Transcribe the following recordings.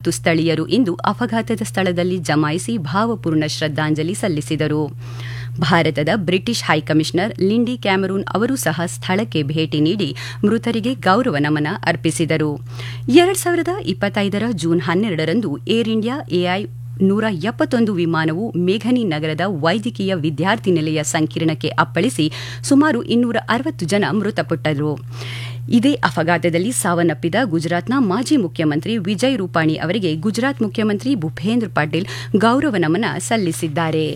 ಮತ್ತು ಸ್ಥಳೀಯರು ಇಂದು ಅಪಘಾತದ ಸ್ಥಳದಲ್ಲಿ ಜಮಾಯಿಸಿ ಭಾವಪೂರ್ಣ ಶ್ರದ್ದಾಂಜಲಿ ಸಲ್ಲಿಸಿದರು ಭಾರತದ ಬ್ರಿಟಿಷ್ ಹೈಕಮಿಷನರ್ ಲಿಂಡಿ ಕ್ಯಾಮರೂನ್ ಅವರು ಸಹ ಸ್ಥಳಕ್ಕೆ ಭೇಟಿ ನೀಡಿ ಮೃತರಿಗೆ ಗೌರವ ನಮನ ಅರ್ಪಿಸಿದರು ಎರಡ್ ಸಾವಿರದ ಇಪ್ಪತ್ತೈದರ ಜೂನ್ ಹನ್ನೆರಡರಂದು ಏರ್ ಇಂಡಿಯಾ ಎಐ ನೂರ ಎಪ್ಪತ್ತೊಂದು ವಿಮಾನವು ಮೇಘನಿ ನಗರದ ವೈದ್ಯಕೀಯ ವಿದ್ಯಾರ್ಥಿ ನಿಲಯ ಸಂಕೀರ್ಣಕ್ಕೆ ಅಪ್ಪಳಿಸಿ ಸುಮಾರು ಇನ್ನೂರ ಅರವತ್ತು ಜನ ಮೃತಪಟ್ಟರು ಇದೇ ಅಪಘಾತದಲ್ಲಿ ಸಾವನ್ನಪ್ಪಿದ ಗುಜರಾತ್ನ ಮಾಜಿ ಮುಖ್ಯಮಂತ್ರಿ ವಿಜಯ್ ರೂಪಾಣಿ ಅವರಿಗೆ ಗುಜರಾತ್ ಮುಖ್ಯಮಂತ್ರಿ ಭೂಪೇಂದ್ರ ಪಾಟೀಲ್ ಗೌರವ ನಮನ ಸಲ್ಲಿಸಿದ್ದಾರೆ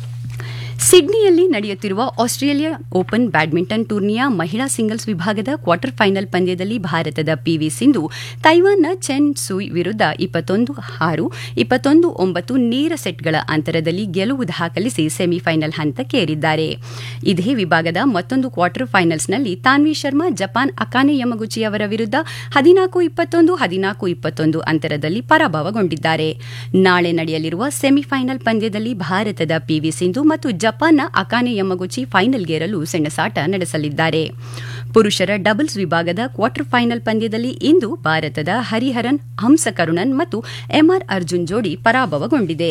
ಸಿಡ್ನಿಯಲ್ಲಿ ನಡೆಯುತ್ತಿರುವ ಆಸ್ಟ್ರೇಲಿಯಾ ಓಪನ್ ಬ್ಯಾಡ್ಮಿಂಟನ್ ಟೂರ್ನಿಯ ಮಹಿಳಾ ಸಿಂಗಲ್ಸ್ ವಿಭಾಗದ ಕ್ವಾರ್ಟರ್ ಫೈನಲ್ ಪಂದ್ಯದಲ್ಲಿ ಭಾರತದ ಪಿವಿ ಸಿಂಧು ತೈವಾನ್ನ ಚೆನ್ ಸುಯ್ ವಿರುದ್ಧ ಇಪ್ಪತ್ತೊಂದು ಆರು ಇಪ್ಪತ್ತೊಂದು ಒಂಬತ್ತು ನೇರ ಸೆಟ್ಗಳ ಅಂತರದಲ್ಲಿ ಗೆಲುವು ದಾಖಲಿಸಿ ಸೆಮಿಫೈನಲ್ ಹಂತಕ್ಕೇರಿದ್ದಾರೆ ಇದೇ ವಿಭಾಗದ ಮತ್ತೊಂದು ಕ್ವಾರ್ಟರ್ ಫೈನಲ್ಸ್ನಲ್ಲಿ Tanvi Sharma Japan Akane Yamaguchi ಅವರ ವಿರುದ್ಧ ಹದಿನಾಲ್ಕು ಇಪ್ಪತ್ತೊಂದು ಹದಿನಾಲ್ಕು ಇಪ್ಪತ್ತೊಂದು ಅಂತರದಲ್ಲಿ ಪರಾಭವಗೊಂಡಿದ್ದಾರೆ ನಾಳೆ ನಡೆಯಲಿರುವ ಸೆಮಿಫೈನಲ್ ಪಂದ್ಯದಲ್ಲಿ ಭಾರತದ ಪಿವಿ ಸಿಂಧು ಮತ್ತು ಜಪಾನ್ನ ಅಕಾನೆ ಯಮಗುಚಿ ಫೈನಲ್ಗೇರಲು ಸೆಣಸಾಟ ನಡೆಸಲಿದ್ದಾರೆ ಪುರುಷರ ಡಬಲ್ಸ್ ವಿಭಾಗದ ಕ್ವಾರ್ಟರ್ ಫೈನಲ್ ಪಂದ್ಯದಲ್ಲಿ ಇಂದು ಭಾರತದ ಹರಿಹರನ್ ಹಂಸಕರುಣನ್ ಮತ್ತು ಎಂಆರ್ ಅರ್ಜುನ್ ಜೋಡಿ ಪರಾಭವಗೊಂಡಿದೆ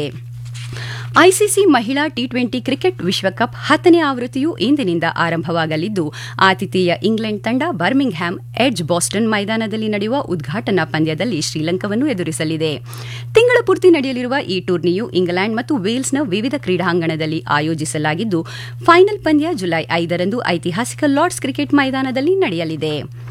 ಐಸಿಸಿ ಮಹಿಳಾ ಟಿ ಟ್ವೆಂಟಿ ಕ್ರಿಕೆಟ್ ವಿಶ್ವಕಪ್ ಹತ್ತನೇ ಆವೃತ್ತಿಯು ಇಂದಿನಿಂದ ಆರಂಭವಾಗಲಿದ್ದು ಆತಿಥೇಯ ಇಂಗ್ಲೆಂಡ್ ತಂಡ ಬರ್ಮಿಂಗ್ ಹ್ಯಾಮ್ ಎಡ್ಜ್ ಬಾಸ್ಟನ್ ಮೈದಾನದಲ್ಲಿ ನಡೆಯುವ ಉದ್ಘಾಟನಾ ಪಂದ್ಯದಲ್ಲಿ ಶ್ರೀಲಂಕಾವನ್ನು ಎದುರಿಸಲಿದೆ ತಿಂಗಳ ಪೂರ್ತಿ ನಡೆಯಲಿರುವ ಈ ಟೂರ್ನಿಯು ಇಂಗ್ಲೆಂಡ್ ಮತ್ತು ವೇಲ್ಸ್ನ ವಿವಿಧ ಕ್ರೀಡಾಂಗಣದಲ್ಲಿ ಆಯೋಜಿಸಲಾಗಿದ್ದು ಫೈನಲ್ ಪಂದ್ಯ ಜುಲೈ ಐದರಂದು ಐತಿಹಾಸಿಕ ಲಾರ್ಡ್ಸ್ ಕ್ರಿಕೆಟ್ ಮೈದಾನದಲ್ಲಿ ನಡೆಯಲಿದೆ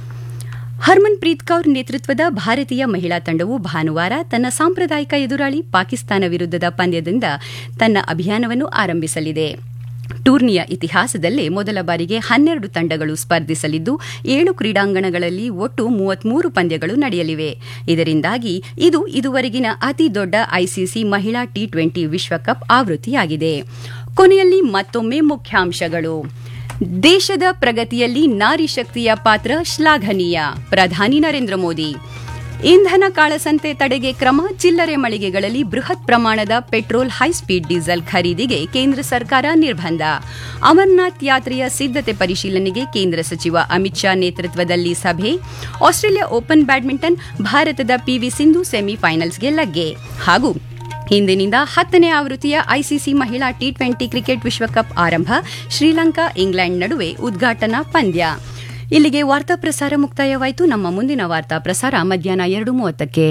ಹರ್ಮನ್ ಪ್ರೀತ್ ಕೌರ್ ನೇತೃತ್ವದ ಭಾರತೀಯ ಮಹಿಳಾ ತಂಡವು ಭಾನುವಾರ ತನ್ನ ಸಾಂಪ್ರದಾಯಿಕ ಎದುರಾಳಿ ಪಾಕಿಸ್ತಾನ ವಿರುದ್ಧದ ಪಂದ್ಯದಿಂದ ತನ್ನ ಅಭಿಯಾನವನ್ನು ಆರಂಭಿಸಲಿದೆ ಟೂರ್ನಿಯ ಇತಿಹಾಸದಲ್ಲೇ ಮೊದಲ ಬಾರಿಗೆ ಹನ್ನೆರಡು ತಂಡಗಳು ಸ್ಪರ್ಧಿಸಲಿದ್ದು ಏಳು ಕ್ರೀಡಾಂಗಣಗಳಲ್ಲಿ ಒಟ್ಟು ಮೂವತ್ಮೂರು ಪಂದ್ಯಗಳು ನಡೆಯಲಿವೆ ಇದರಿಂದಾಗಿ ಇದು ಇದುವರೆಗಿನ ಅತಿ ದೊಡ್ಡ ಐಸಿಸಿ ಮಹಿಳಾ ಟಿ ಟ್ವೆಂಟಿ ವಿಶ್ವಕಪ್ ಆವೃತ್ತಿಯಾಗಿದೆ ಕೊನೆಯಲ್ಲಿ ಮತ್ತೊಮ್ಮೆ ಮುಖ್ಯಾಂಶಗಳು ದೇಶದ ಪ್ರಗತಿಯಲ್ಲಿ ನಾರಿ ಶಕ್ತಿಯ ಪಾತ್ರ ಶ್ಲಾಘನೀಯ ಪ್ರಧಾನಿ ನರೇಂದ್ರ ಮೋದಿ ಇಂಧನ ಕಾಳಸಂತೆ ತಡೆಗೆ ಕ್ರಮ ಚಿಲ್ಲರೆ ಮಳಿಗೆಗಳಲ್ಲಿ ಬೃಹತ್ ಪ್ರಮಾಣದ ಪೆಟ್ರೋಲ್ ಹೈಸ್ಪೀಡ್ ಡೀಸೆಲ್ ಖರೀದಿಗೆ ಕೇಂದ್ರ ಸರ್ಕಾರ ನಿರ್ಬಂಧ ಅಮರನಾಥ್ ಯಾತ್ರೆಯ ಸಿದ್ದತೆ ಪರಿಶೀಲನೆಗೆ ಕೇಂದ್ರ ಸಚಿವ ಅಮಿತ್ ಶಾ ನೇತೃತ್ವದಲ್ಲಿ ಸಭೆ ಆಸ್ಟ್ರೇಲಿಯಾ ಓಪನ್ ಬ್ಯಾಡ್ಮಿಂಟನ್ ಭಾರತದ ಪಿವಿ ಸಿಂಧು ಸೆಮಿಫೈನಲ್ಸ್ಗೆ ಲಗ್ಗೆ ಹಾಗೂ ಇಂದಿನಿಂದ ಹತ್ತನೇ ಆವೃತ್ತಿಯ ಐಸಿಸಿ ಮಹಿಳಾ ಟಿ ಟ್ವೆಂಟಿ ಕ್ರಿಕೆಟ್ ವಿಶ್ವಕಪ್ ಆರಂಭ ಶ್ರೀಲಂಕಾ ಇಂಗ್ಲೆಂಡ್ ನಡುವೆ ಉದ್ಘಾಟನಾ ಪಂದ್ಯ ಇಲ್ಲಿಗೆ ವಾರ್ತಾ ಪ್ರಸಾರ ಮುಕ್ತಾಯವಾಯಿತು ನಮ್ಮ ಮುಂದಿನ ವಾರ್ತಾ ಪ್ರಸಾರ ಮಧ್ಯಾಹ್ನ ಎರಡು ಮೂವತ್ತಕ್ಕೆ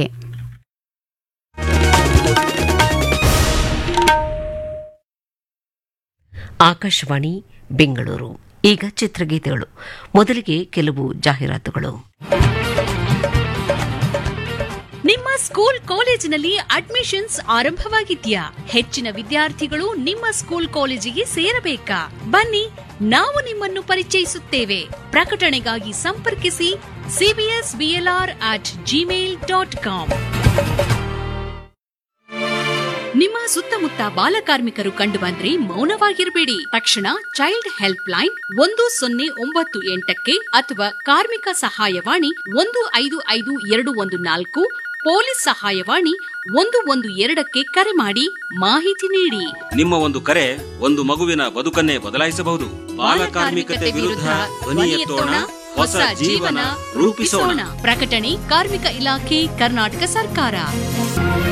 ಆಕಾಶವಾಣಿ ಬೆಂಗಳೂರು ಈಗ ಚಿತ್ರಗೀತೆಗಳು ಮೊದಲಿಗೆ ಕೆಲವು ಜಾಹೀರಾತುಗಳು ನಿಮ್ಮ ಸ್ಕೂಲ್ ಕಾಲೇಜಿನಲ್ಲಿ ಅಡ್ಮಿಷನ್ಸ್ ಆರಂಭವಾಗಿದ್ಯಾ ಹೆಚ್ಚಿನ ವಿದ್ಯಾರ್ಥಿಗಳು ನಿಮ್ಮ ಸ್ಕೂಲ್ ಕಾಲೇಜಿಗೆ ಸೇರಬೇಕಾ ಬನ್ನಿ ನಾವು ನಿಮ್ಮನ್ನು ಪರಿಚಯಿಸುತ್ತೇವೆ ಪ್ರಕಟಣೆಗಾಗಿ ಸಂಪರ್ಕಿಸಿ CBS BLR at Gmail dot com ನಿಮ್ಮ ಸುತ್ತಮುತ್ತ ಬಾಲಕಾರ್ಮಿಕರು ಕಂಡುಬಂದ್ರೆ ಮೌನವಾಗಿರಬೇಡಿ ತಕ್ಷಣ ಚೈಲ್ಡ್ ಹೆಲ್ಪ್ ಲೈನ್ ಒಂದು ಸೊನ್ನೆ ಒಂಬತ್ತು ಎಂಟಕ್ಕೆ ಅಥವಾ ಕಾರ್ಮಿಕ ಸಹಾಯವಾಣಿ ಒಂದು ಐದು ಐದು ಎರಡು ಒಂದು ನಾಲ್ಕು ಪೊಲೀಸ್ ಸಹಾಯವಾಣಿ ಒಂದು ಒಂದು ಎರಡಕ್ಕೆ ಕರೆ ಮಾಡಿ ಮಾಹಿತಿ ನೀಡಿ ನಿಮ್ಮ ಒಂದು ಕರೆ ಒಂದು ಮಗುವಿನ ಬದುಕನ್ನೇ ಬದಲಾಯಿಸಬಹುದು ಬಾಲಕಾರ್ಮಿಕತೆ ವಿರುದ್ಧ ಧ್ವನಿ ಎತ್ತೋಣ ಹೊಸ ಜೀವನ ರೂಪಿಸೋಣ ಪ್ರಕಟಣೆ ಕಾರ್ಮಿಕ ಇಲಾಖೆ ಕರ್ನಾಟಕ ಸರ್ಕಾರ